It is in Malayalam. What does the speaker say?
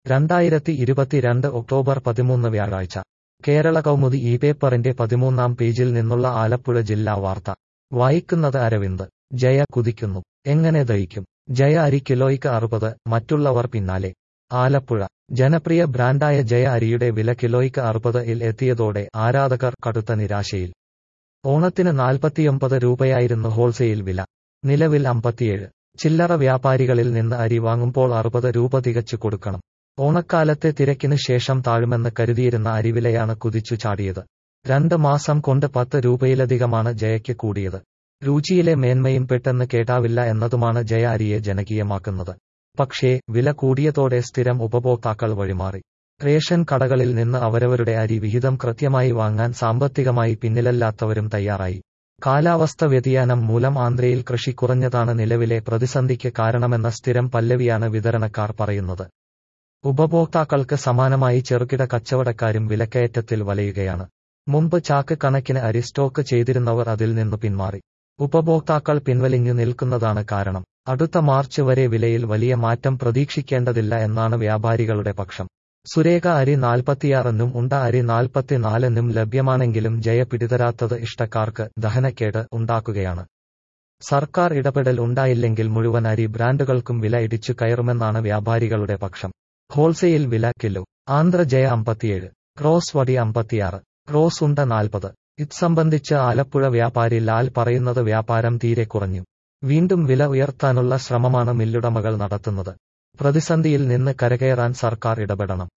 രണ്ടായിരത്തി ഇരുപത്തിരണ്ട് ഒക്ടോബർ പതിമൂന്ന് വ്യാഴാഴ്ച കേരള കൗമുദി ഈ പേപ്പറിന്റെ പതിമൂന്നാം പേജിൽ നിന്നുള്ള ആലപ്പുഴ ജില്ലാ വാർത്ത വായിക്കുന്നത് അരവിന്ദ് ജയ കുതിക്കുന്നു എങ്ങനെ ദഹിക്കും ജയ അരി കിലോയ്ക്ക് അറുപത് മറ്റുള്ളവർ പിന്നാലെ ആലപ്പുഴ ജനപ്രിയ ബ്രാൻഡായ ജയ അരിയുടെ വില കിലോയ്ക്ക് അറുപത് ഇൽ എത്തിയതോടെ ആരാധകർ കടുത്ത നിരാശയിൽ ഓണത്തിന് നാൽപ്പത്തിയൊമ്പത് രൂപയായിരുന്നു ഹോൾസെയിൽ വില നിലവിൽ അമ്പത്തിയേഴ് ചില്ലറ വ്യാപാരികളിൽ നിന്ന് അരി വാങ്ങുമ്പോൾ അറുപത് രൂപ തികച്ചു കൊടുക്കണം ഓണക്കാലത്തെ തിരക്കിന് ശേഷം താഴുമെന്ന് കരുതിയിരുന്ന അരിവിലയാണ് കുതിച്ചു ചാടിയത് രണ്ട് മാസം കൊണ്ട് പത്ത് രൂപയിലധികമാണ് ജയയ്ക്ക് കൂടിയത് രുചിയിലെ മേന്മയും പെട്ടെന്ന് കേട്ടാവില്ല എന്നതുമാണ് ജയ അരിയെ ജനകീയമാക്കുന്നത് പക്ഷേ വില കൂടിയതോടെ സ്ഥിരം ഉപഭോക്താക്കൾ വഴിമാറി റേഷൻ കടകളിൽ നിന്ന് അവരവരുടെ അരി വിഹിതം കൃത്യമായി വാങ്ങാൻ സാമ്പത്തികമായി പിന്നിലല്ലാത്തവരും തയ്യാറായി കാലാവസ്ഥ വ്യതിയാനം മൂലം ആന്ധ്രയിൽ കൃഷി കുറഞ്ഞതാണ് നിലവിലെ പ്രതിസന്ധിക്ക് കാരണമെന്ന സ്ഥിരം പല്ലവിയാണ് വിതരണക്കാർ പറയുന്നത് ഉപഭോക്താക്കൾക്ക് സമാനമായി ചെറുകിട കച്ചവടക്കാരും വിലക്കയറ്റത്തിൽ വലയുകയാണ് മുമ്പ് ചാക്ക് കണക്കിന് അരി സ്റ്റോക്ക് ചെയ്തിരുന്നവർ അതിൽ നിന്ന് പിന്മാറി ഉപഭോക്താക്കൾ പിൻവലിഞ്ഞു നിൽക്കുന്നതാണ് കാരണം അടുത്ത മാർച്ച് വരെ വിലയിൽ വലിയ മാറ്റം പ്രതീക്ഷിക്കേണ്ടതില്ല എന്നാണ് വ്യാപാരികളുടെ പക്ഷം സുരേഖ അരി നാൽപ്പത്തിയാറെന്നും ഉണ്ട അരി നാൽപ്പത്തിനാലെന്നും ലഭ്യമാണെങ്കിലും ജയ പിടിതരാത്തത് ഇഷ്ടക്കാർക്ക് ദഹനക്കേട് ഉണ്ടാക്കുകയാണ് സർക്കാർ ഇടപെടൽ ഉണ്ടായില്ലെങ്കിൽ മുഴുവൻ അരി ബ്രാൻഡുകൾക്കും വില ഇടിച്ചു കയറുമെന്നാണ് വ്യാപാരികളുടെ പക്ഷം ഹോൾസെയിൽ വില കിലോ ആന്ധ്ര ജയ അമ്പത്തിയേഴ് ക്രോസ് വടി അമ്പത്തിയാറ് ക്രോസ് ഉണ്ട നാൽപ്പത് ഇത് സംബന്ധിച്ച് ആലപ്പുഴ വ്യാപാരി ലാൽ പറയുന്നത് വ്യാപാരം തീരെ കുറഞ്ഞു വീണ്ടും വില ഉയർത്താനുള്ള ശ്രമമാണ് മില്ലുടമകൾ നടത്തുന്നത് പ്രതിസന്ധിയിൽ നിന്ന് കരകയറാൻ സർക്കാർ ഇടപെടണം